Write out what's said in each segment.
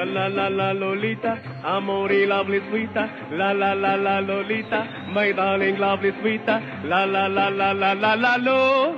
la la la Lolita, amore lovely sweeta, la la la la Lolita, my darling lovely sweeta, la la la la la la la lo.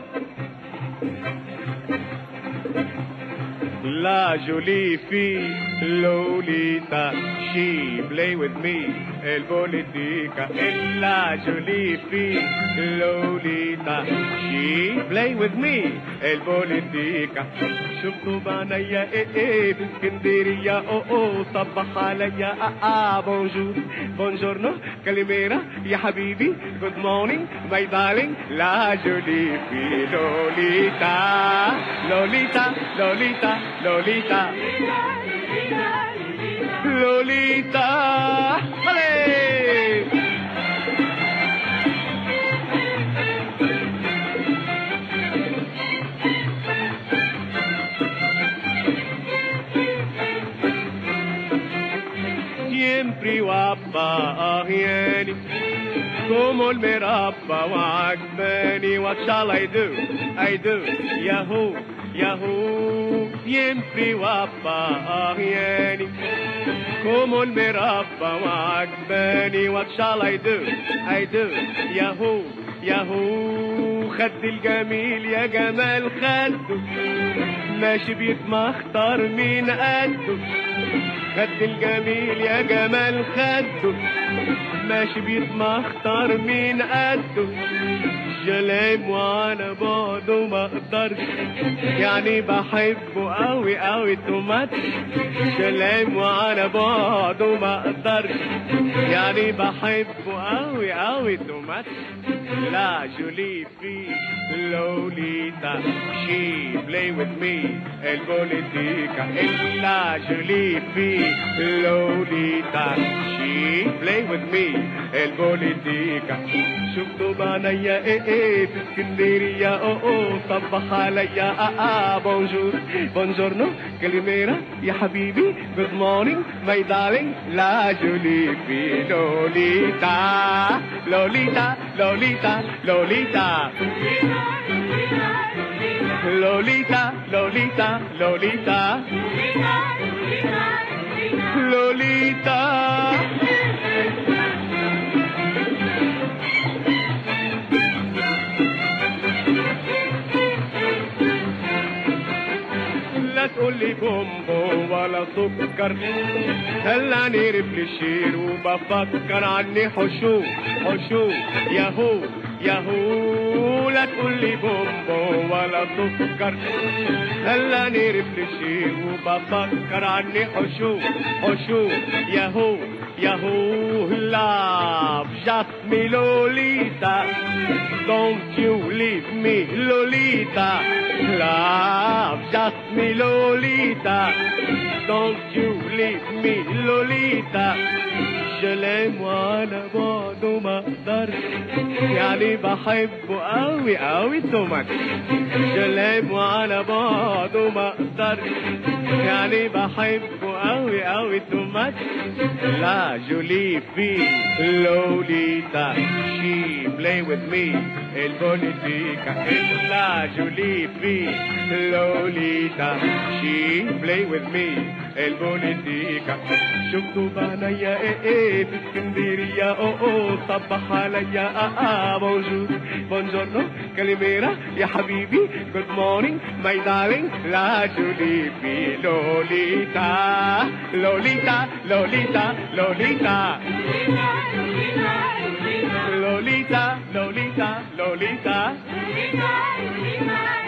La jolie fille Lolita, she play with me, el politica. E la jolie fille Lolita, she play with me, el politica. شفتوا بعينيا ايه ايه باسكندرية او او صبح عليا اه اه بونجور بونجورنو كاليميرا يا حبيبي جود مورنينج ماي دارلينج لا جولي في لوليتا لوليتا لوليتا لوليتا لوليتا ¡Vale! siempre guapa يعني como المربى وعجباني what shall I do I do ياهو ياهو siempre guapa يعني como المربى وعجباني what shall I do I do ياهو ياهو خد الجميل يا جمال خده ماشي بيتمختار مين قده خد الجميل يا جمال خده ماشي بيتمختار مين قده جلام وانا بعده ما اقدرش يعني بحبه قوي قوي تومات جلام وانا بعده ما اقدرش يعني بحبه قوي قوي تومات لا جولي في لوليتا شي بلاي وذ مي البوليتيكا الا جولي في لوليتا شي بلاي وذ مي البوليتيكا شفتوا بعينيا ايه ايه في اسكندرية او او صبح عليا اه اه بونجور بونجورنو كاليميرا يا حبيبي جود مورنينج ماي دارلينج لا جولي في لوليتا لوليتا لوليتا لوليتا لوليتا لوليتا لوليتا لوليتا لا تقولي بومبو ولا سكر خلاني ريفليشير وبفكر عني حشو حشو ياهو ياهو لا تقولي بومبو ولا سكر خلاني ريفليشير وبفكر عني حشو حشو ياهو ياهو love just me Lolita don't you leave me Lolita love just me Lolita don't you leave me Lolita je l'aime وانا بعده ما اقدرش يعني بحبه قوي قوي تومات je l'aime وانا بعده ما اقدرش يعني بحبه قوي قوي تومات لا جولي في لوليتا she play with me البوليتيكا لا جولي في لوليتا she play with me البوليتيكا شفتوا بعينيا ايه ايه في اسكندرية او او صبح عليا اه اه بونجور بونجورنو كاليميرا يا حبيبي جود مورنينج ماي دارلينج لا جولي في لوليتا لوليتا لوليتا لوليتا لوليتا لوليتا لوليتا